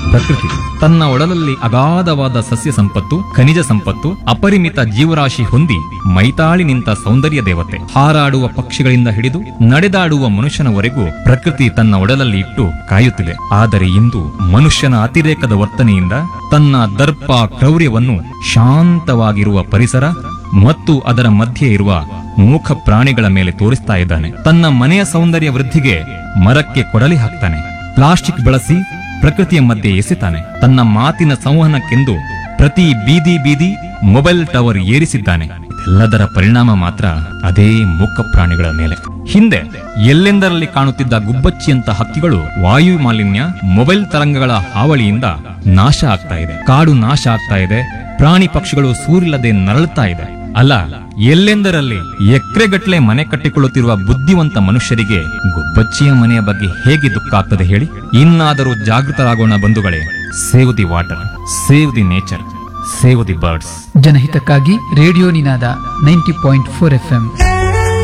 ಪ್ರಕೃತಿ ತನ್ನ ಒಡಲಲ್ಲಿ ಅಗಾಧವಾದ ಸಸ್ಯ ಸಂಪತ್ತು ಖನಿಜ ಸಂಪತ್ತು ಅಪರಿಮಿತ ಜೀವರಾಶಿ ಹೊಂದಿ ಮೈತಾಳಿ ನಿಂತ ಸೌಂದರ್ಯ ದೇವತೆ ಹಾರಾಡುವ ಪಕ್ಷಿಗಳಿಂದ ಹಿಡಿದು ನಡೆದಾಡುವ ಮನುಷ್ಯನವರೆಗೂ ಪ್ರಕೃತಿ ತನ್ನ ಒಡಲಲ್ಲಿ ಇಟ್ಟು ಕಾಯುತ್ತಿದೆ ಆದರೆ ಇಂದು ಮನುಷ್ಯನ ಅತಿರೇಕದ ವರ್ತನೆಯಿಂದ ತನ್ನ ದರ್ಪ ಕ್ರೌರ್ಯವನ್ನು ಶಾಂತವಾಗಿರುವ ಪರಿಸರ ಮತ್ತು ಅದರ ಮಧ್ಯೆ ಇರುವ ಮೂಕ ಪ್ರಾಣಿಗಳ ಮೇಲೆ ತೋರಿಸ್ತಾ ಇದ್ದಾನೆ ತನ್ನ ಮನೆಯ ಸೌಂದರ್ಯ ವೃದ್ಧಿಗೆ ಮರಕ್ಕೆ ಕೊಡಲಿ ಹಾಕ್ತಾನೆ ಪ್ಲಾಸ್ಟಿಕ್ ಬಳಸಿ ಪ್ರಕೃತಿಯ ಮಧ್ಯೆ ಎಸೆತಾನೆ ತನ್ನ ಮಾತಿನ ಸಂವಹನಕ್ಕೆಂದು ಪ್ರತಿ ಬೀದಿ ಬೀದಿ ಮೊಬೈಲ್ ಟವರ್ ಏರಿಸಿದ್ದಾನೆ ಎಲ್ಲದರ ಪರಿಣಾಮ ಮಾತ್ರ ಅದೇ ಮೂಕ ಪ್ರಾಣಿಗಳ ಮೇಲೆ ಹಿಂದೆ ಎಲ್ಲೆಂದರಲ್ಲಿ ಕಾಣುತ್ತಿದ್ದ ಗುಬ್ಬಚ್ಚಿಯಂತ ಹಕ್ಕಿಗಳು ವಾಯು ಮಾಲಿನ್ಯ ಮೊಬೈಲ್ ತರಂಗಗಳ ಹಾವಳಿಯಿಂದ ನಾಶ ಆಗ್ತಾ ಇದೆ ಕಾಡು ನಾಶ ಆಗ್ತಾ ಇದೆ ಪ್ರಾಣಿ ಪಕ್ಷಿಗಳು ಸೂರಿಲ್ಲದೆ ನರಳುತ್ತಾ ಇದೆ ಅಲ್ಲ ಎಲ್ಲೆಂದರಲ್ಲಿ ಎಕರೆಗಟ್ಟಲೆ ಮನೆ ಕಟ್ಟಿಕೊಳ್ಳುತ್ತಿರುವ ಬುದ್ಧಿವಂತ ಮನುಷ್ಯರಿಗೆ ಗುಬ್ಬಚ್ಚಿಯ ಮನೆಯ ಬಗ್ಗೆ ಹೇಗೆ ದುಃಖ ಆಗ್ತದೆ ಹೇಳಿ ಇನ್ನಾದರೂ ಜಾಗೃತರಾಗೋಣ ಬಂಧುಗಳೇ save the water save the nature save the birds ಜನಹಿತಕ್ಕಾಗಿ radio Ninada ninety point four F